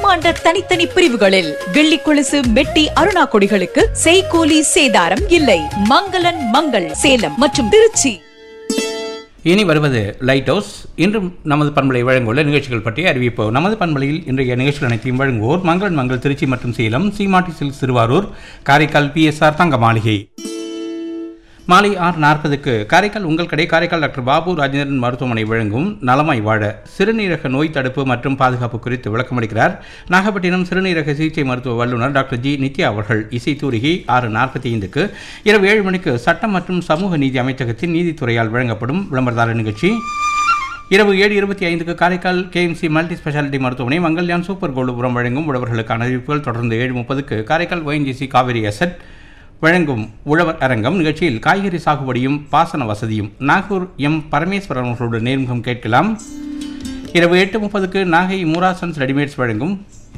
பிரம்மாண்ட தனித்தனி பிரிவுகளில் வெள்ளி கொலுசு மெட்டி அருணா கொடிகளுக்கு செய்கூலி சேதாரம் இல்லை மங்களன் மங்கள் சேலம் மற்றும் திருச்சி இனி வருவது லைட் ஹவுஸ் இன்றும் நமது பண்பலை வழங்குள்ள நிகழ்ச்சிகள் பற்றி அறிவிப்பு நமது பண்பலையில் இன்றைய நிகழ்ச்சிகள் அனைத்தையும் வழங்குவோர் மங்களன் மங்கள் திருச்சி மற்றும் சேலம் சீமாட்டி சில்க் திருவாரூர் காரைக்கால் பிஎஸ்ஆர் தங்க மாளிகை மாலை ஆறு நாற்பதுக்கு காரைக்கால் உங்கள் கடை காரைக்கால் டாக்டர் பாபு ராஜேந்திரன் மருத்துவமனை வழங்கும் நலமாய் வாழ சிறுநீரக நோய் தடுப்பு மற்றும் பாதுகாப்பு குறித்து விளக்கமளிக்கிறார் நாகப்பட்டினம் சிறுநீரக சிகிச்சை மருத்துவ வல்லுநர் டாக்டர் ஜி நித்யா அவர்கள் இசை தூரிகை ஆறு நாற்பத்தி ஐந்துக்கு இரவு ஏழு மணிக்கு சட்டம் மற்றும் சமூக நீதி அமைச்சகத்தின் நீதித்துறையால் வழங்கப்படும் விளம்பரதார நிகழ்ச்சி இரவு ஏழு இருபத்தி ஐந்துக்கு காரைக்கால் கேஎம்சி மல்டி ஸ்பெஷாலிட்டி மருத்துவமனை மங்கல்யான் சூப்பர் கோல்டுபுரம் வழங்கும் உழவர்களுக்கான அறிவிப்புகள் தொடர்ந்து ஏழு முப்பதுக்கு காரைக்கால் ஒயின்ஜிசி காவிரி அசட் வழங்கும் உழவர் அரங்கம் நிகழ்ச்சியில் காய்கறி சாகுபடியும் பாசன வசதியும் நாகூர் எம் பரமேஸ்வரன் அவர்களோடு நேர்முகம் கேட்கலாம் இரவு எட்டு முப்பதுக்கு நாகை மூராசன்ஸ் ரெடிமேட்ஸ் வழங்கும்